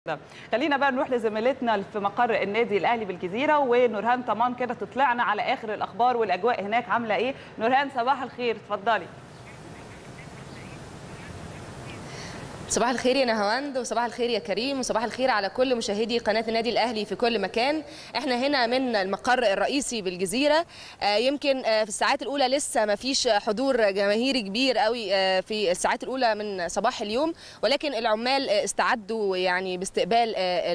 ده. خلينا بقى نروح لزميلتنا في مقر النادي الاهلي بالجزيره ونورهان طمان كده تطلعنا على اخر الاخبار والاجواء هناك عامله ايه نورهان صباح الخير اتفضلي صباح الخير يا نهاوند وصباح الخير يا كريم وصباح الخير على كل مشاهدي قناه النادي الاهلي في كل مكان احنا هنا من المقر الرئيسي بالجزيره آه يمكن آه في الساعات الاولى لسه ما فيش حضور جماهيري كبير قوي آه في الساعات الاولى من صباح اليوم ولكن العمال استعدوا يعني باستقبال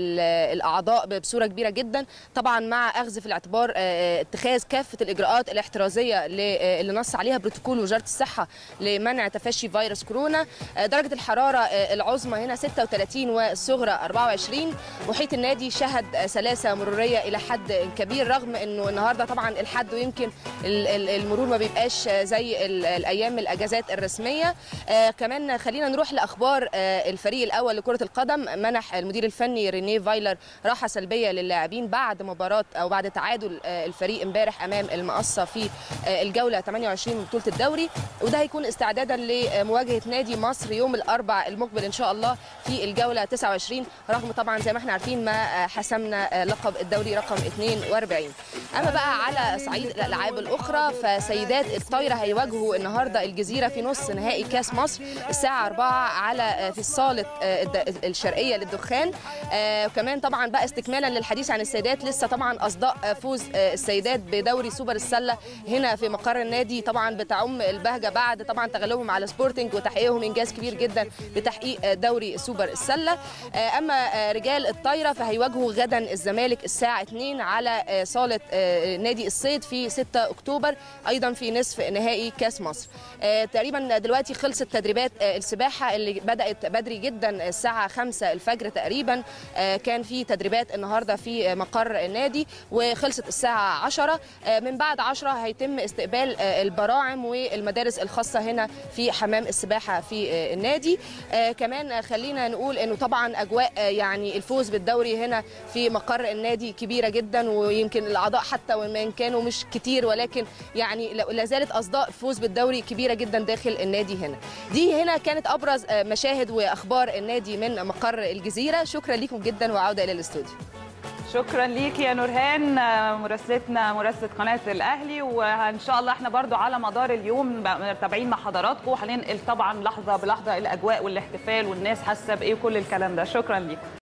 الاعضاء بصوره كبيره جدا طبعا مع اخذ في الاعتبار اتخاذ كافه الاجراءات الاحترازيه اللي نص عليها بروتوكول وزاره الصحه لمنع تفشي فيروس كورونا درجه الحراره العظمى هنا 36 والصغرى 24 محيط النادي شهد سلاسه مروريه الى حد كبير رغم انه النهارده طبعا الحد ويمكن المرور ما بيبقاش زي الايام الاجازات الرسميه آه كمان خلينا نروح لاخبار آه الفريق الاول لكره القدم منح المدير الفني رينيه فايلر راحه سلبيه للاعبين بعد مباراه او بعد تعادل آه الفريق امبارح امام المقصه في الجوله 28 من بطوله الدوري وده هيكون استعدادا لمواجهه نادي مصر يوم الاربعاء المقبل ان شاء الله في الجوله 29 رغم طبعا زي ما احنا عارفين ما حسمنا لقب الدوري رقم 42 اما بقى على صعيد الالعاب الاخرى فسيدات الطايره هيواجهوا النهارده الجزيره في نص نهائي كاس مصر الساعه 4 على في الصاله الشرقيه للدخان وكمان طبعا بقى استكمالا للحديث عن السيدات لسه طبعا اصداء فوز السيدات بدوري سوبر السله هنا في مقر النادي طبعا بتعم البهجه بعد طبعا تغلبهم على سبورتنج وتحقيقهم انجاز كبير جدا بتحقيق دوري سوبر السله اما رجال الطايره فهيواجهوا غدا الزمالك الساعه 2 على صاله نادي الصيد في 6 اكتوبر ايضا في نصف نهائي كاس مصر تقريبا دلوقتي خلصت تدريبات السباحه اللي بدات بدري جدا الساعه 5 الفجر تقريبا كان في تدريبات النهارده في مقر النادي وخلصت الساعه 10 من بعد 10 هيتم استقبال البراعم والمدارس الخاصه هنا في حمام السباحه في النادي كمان خلينا نقول انه طبعا اجواء يعني الفوز بالدوري هنا في مقر النادي كبيره جدا ويمكن الاعضاء حتى وان كانوا مش كتير ولكن يعني لا زالت اصداء فوز بالدوري كبيره جدا داخل النادي هنا دي هنا كانت ابرز مشاهد واخبار النادي من مقر الجزيره شكرا لكم جدا وعوده الى الاستوديو شكرا ليك يا نورهان مراسلتنا مراسله قناه الاهلي وان شاء الله احنا برضو على مدار اليوم متابعين مع حضراتكم وهننقل طبعا لحظه بلحظه الاجواء والاحتفال والناس حاسه بايه وكل الكلام ده شكرا ليك